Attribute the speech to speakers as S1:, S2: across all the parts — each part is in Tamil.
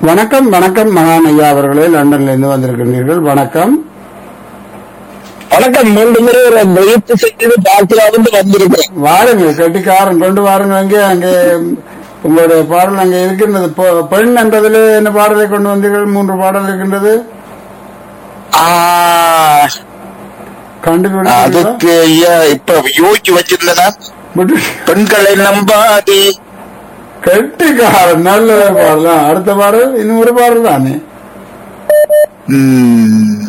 S1: வணக்கம் வணக்கம் மகான் ஐயா அவர்களே லண்டன்ல இருந்து வந்திருக்கின்றீர்கள் வணக்கம்
S2: வணக்கம் மூன்று முறை ஒரு முயற்சி செய்து பார்க்கலாம்னு வந்திருக்கிறேன்
S1: வாருங்கள் கட்டிக்காரன் கொண்டு வாருங்கள் அங்கே அங்கே உங்களுடைய பாடல் அங்கே இருக்கின்றது பொ- பெண் என்றதில் என்ன பாடலை கொண்டு வந்தீர்கள் மூன்று பாடல் இருக்கின்றது
S2: ஆ,
S1: கண்டுபிடி
S2: அதுக்கு ஐயா இப்ப யோசிச்சு வச்சிருந்தேன் பெண்களை நம்பாதே
S1: கட்டிக்காரன் நல்ல ஒரு பாடல் தான். அடுத்த பாடல் இன்னும் ஒரு பாடல் தானே
S2: ம்,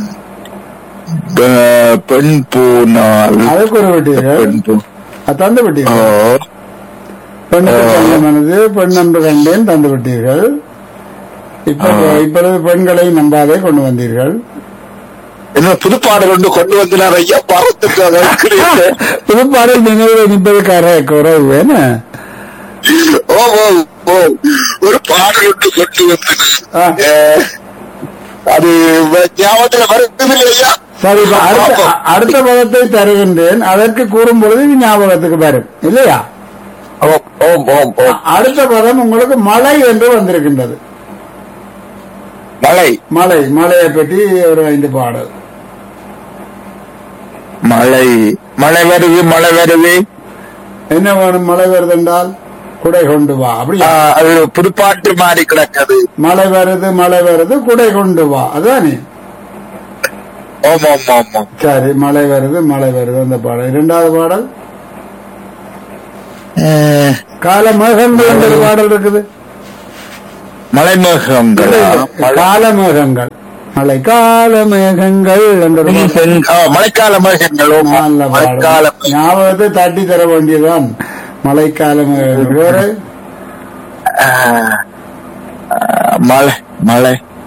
S2: பெ- பெண் போனால்
S1: அதை குறிப்பிட்டீர்கள்
S2: பெண் போ
S1: அது தந்து
S2: ஓ,
S1: விட்டீர்கள் பெண்ணுக்கு தந்த மனது பெண் என்று கண்டேன் தந்து விட்டீர்கள் இப்ப இப்பொழுது பெண்களை நம்பாதே கொண்டு வந்தீர்கள்
S2: என்ன புதுப்பாடல் ஒன்று கொண்டு வந்தார் ஐயா பரத்துக்கு அதை இருக்கிறீர்கள்.
S1: புது பாடல் நினைவு நிற்பது கரை குறைவு என்ன
S2: ஓ ஓ ஓ ஒரு பாடல் ஒன்று கொண்டு
S1: ஆ.
S2: வந்தேன் அது ஞாபகத்துல வருது ஐயா
S1: சரி இப்ப அடுத்த
S2: பாப்போம்.
S1: அடுத்த பதத்தை தருகின்றேன் அதற்கு கூறும் பொழுது இது ஞாபகத்துக்கு வரும் இல்லையா
S2: ஓம் ஓம் ஓம் ஓம்
S1: அடுத்த பதம் உங்களுக்கு மழை என்று வந்திருக்கின்றது
S2: மழை
S1: மழை மழையை பற்றி ஒரு ஐந்து பாடல்
S2: மழை மழை வருது மழை வருது
S1: என்ன வேணும் மழை வருது என்றால் குடை கொண்டு வா
S2: ஆ,
S1: அப்படியா
S2: அது புதுப்பாட்டு மாறி கிடக்குது
S1: மழை வருது மழை வருது குடை கொண்டு வா அதுதானே
S2: ஓம் ஓம் ஓம் ஓம்
S1: சரி மழை வருது மழை வருது அந்த பாடல் இரண்டாவது பாடல்
S2: ம்,
S1: கால மேகங்கள் என்ற ஒரு பாடல் இருக்குது
S2: மலை மேகங்கள்
S1: கால மேகங்கள் மழை கால மேகங்கள் என்ற ஒரு பாடல்.
S2: மழைக்கால மேகங்கள் ஓம்
S1: நல்ல
S2: மழைக்கால
S1: பாடல். ஞாபகத்தை தட்டி தர வேண்டியதுதான் மழைக்கால மேகங்கள் வேற
S2: ஆ, ஆ, மழை மழை